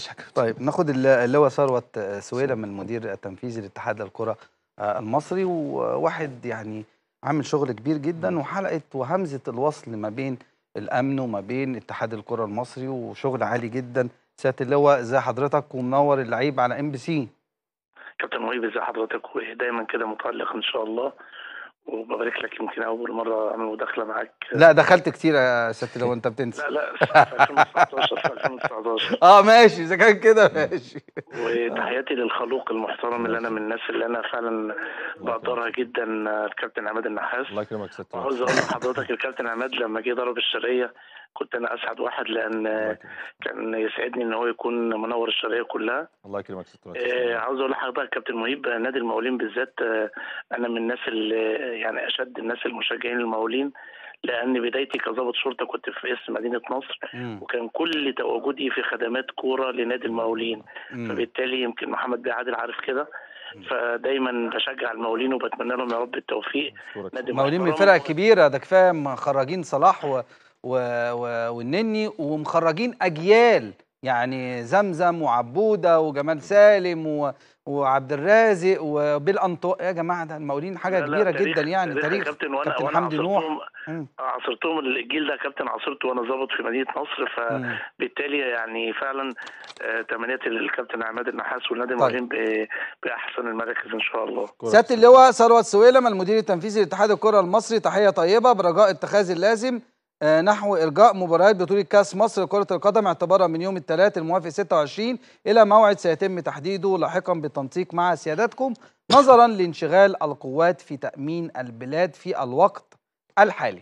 يا كابتن طيب ناخد الل- اللواء ثروت سويلم المدير التنفيذي لاتحاد الكرة آه، المصري وواحد يعني عامل شغل كبير جدا وحلقة وهمزة الوصل ما بين الأمن وما بين اتحاد الكرة المصري وشغل عالي جدا سيادة اللواء ازي حضرتك ومنور اللعيب على ام بي سي كابتن مهيب ازي حضرتك ودايما كده متألق ان شاء الله وببارك لك يمكن اول مره اعمل مداخله معاك لا دخلت كتير يا سيادة اللواء انت بتنسى لا لا في 2019 في 2019 اه ماشي اذا كان كده ماشي وتحياتي للخلوق المحترم اللي انا من الناس اللي انا فعلا بقدرها جدا الكابتن عماد النحاس الله يكرمك ست وعاوز اقول لحضرتك الكابتن عماد لما جه ضرب الشرقيه كنت انا اسعد واحد لان الله يكرمك كان يسعدني ان هو يكون منور الشرقيه كلها الله يكرمك ست آه، عاوز اقول لحضرتك كابتن مهيب آه، نادي المقاولين بالذات آه، انا من الناس اللي يعني اشد الناس المشجعين المقاولين لان بدايتي كظابط شرطه كنت في اسم مدينه نصر مم. وكان كل تواجدي في خدمات كوره لنادي المقاولين مم. فبالتالي يمكن محمد بيه عادل عارف كده فدايما بشجع المقاولين وبتمنى لهم يا رب التوفيق نادي مقاولين من محترم. الفرق الكبيره ده كفايه مخرجين صلاح و... و... و... والنني ومخرجين اجيال يعني زمزم وعبوده وجمال سالم و... وعبد الرازق وبيل انطو يا جماعه ده المقاولين حاجه لا لا، كبيره تاريخ- جدا يعني تاريخ يا تاريخ كابتن وانا كابتن وانا حمدي نوح عاصرتهم مم. عاصرتهم الجيل ده كابتن عاصرته وانا ظابط في مدينه نصر ف مم. بالتالي يعني فعلا آه، تمنياتي للكابتن عماد النحاس والنادي طيب. المقاولين ب- باحسن المراكز ان شاء الله سياده اللواء ثروت سويلم المدير التنفيذي لاتحاد الكره المصري تحيه طيبه برجاء اتخاذ اللازم آه، نحو ارجاء مباريات بطوله كاس مصر لكره القدم اعتبارا من يوم الثلاث الموافق 26 الى موعد سيتم تحديده لاحقا بالتنسيق مع سيادتكم نظرا لانشغال القوات في تامين البلاد في الوقت الحالي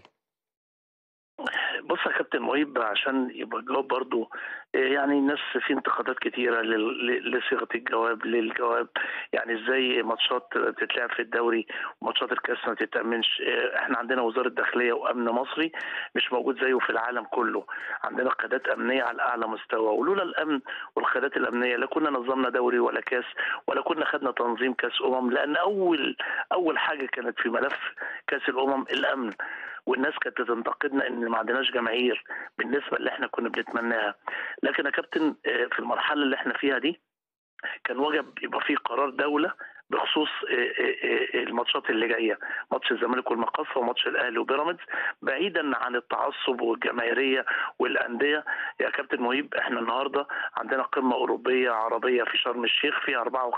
بص يا كابتن مهيب عشان يبقى الجواب برضو آه، يعني الناس في انتقادات كتيره لل- ل- لصيغه الجواب للجواب يعني ازاي ماتشات تتلعب في الدوري وماتشات الكاس ما تتامنش آه، احنا عندنا وزاره داخليه وامن مصري مش موجود زيه في العالم كله عندنا قيادات امنيه على اعلى مستوى ولولا الامن والقيادات الامنيه لا كنا نظمنا دوري ولا كاس ولا كنا خدنا تنظيم كاس امم لان اول اول حاجه كانت في ملف كاس الامم الامن والناس كانت بتنتقدنا ان ما عندناش جماهير بالنسبه اللي احنا كنا بنتمناها لكن يا كابتن آه، في المرحله اللي احنا فيها دي كان وجب يبقى في قرار دوله بخصوص آه، آه، آه، الماتشات اللي جايه ماتش الزمالك والمقاصه وماتش الاهلي وبيراميدز بعيدا عن التعصب والجماهيريه والانديه يا كابتن مهيب احنا النهارده عندنا قمه اوروبيه عربيه في شرم الشيخ فيها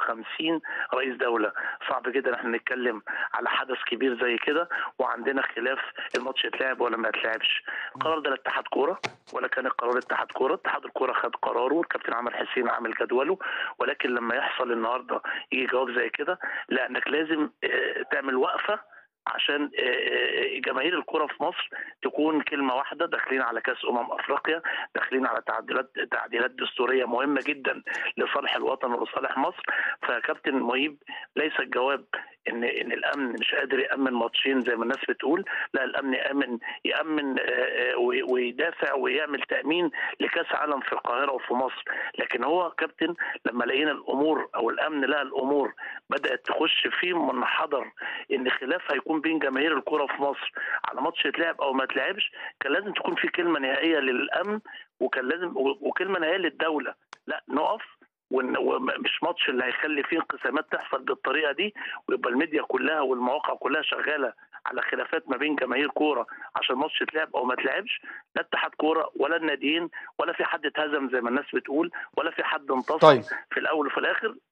54 رئيس دوله صعب جدا احنا نتكلم على حدث كبير زي كده وعندنا خلاف الماتش يتلعب ولا ما يتلعبش القرار ده لا اتحاد كوره ولا كان القرار اتحاد كوره اتحاد الكوره خد قراره الكابتن عمر حسين عامل جدوله ولكن لما يحصل النهارده يجي جواب زي كده لانك لازم آه، تعمل وقفه عشان آه، آه، جماهير الكرة في مصر تكون كلمة واحدة داخلين على كأس أمم أفريقيا داخلين على تعديلات تعديلات دستورية مهمة جدا لصالح الوطن ولصالح مصر فكابتن مهيب ليس الجواب ان ان الامن مش قادر يامن ماتشين زي ما الناس بتقول لا الامن يامن يامن آه، آه، وي- ويدافع ويعمل تامين لكاس عالم في القاهره وفي مصر لكن هو كابتن لما لقينا الامور او الامن لقى الامور بدات تخش في منحدر ان خلاف هيكون بين جماهير الكره في مصر على ماتش يتلعب او ما يتلعبش كان لازم تكون في كلمه نهائيه للامن وكان لازم وكلمه نهائيه للدوله لا نقف ون- ومش ماتش اللي هيخلي فيه انقسامات تحصل بالطريقه دي ويبقى الميديا كلها والمواقع كلها شغاله على خلافات ما بين جماهير كوره عشان ماتش يتلعب او ما يتلعبش لا اتحاد كوره ولا الناديين ولا في حد اتهزم زي ما الناس بتقول ولا في حد انتصر طيب. في الاول وفي الاخر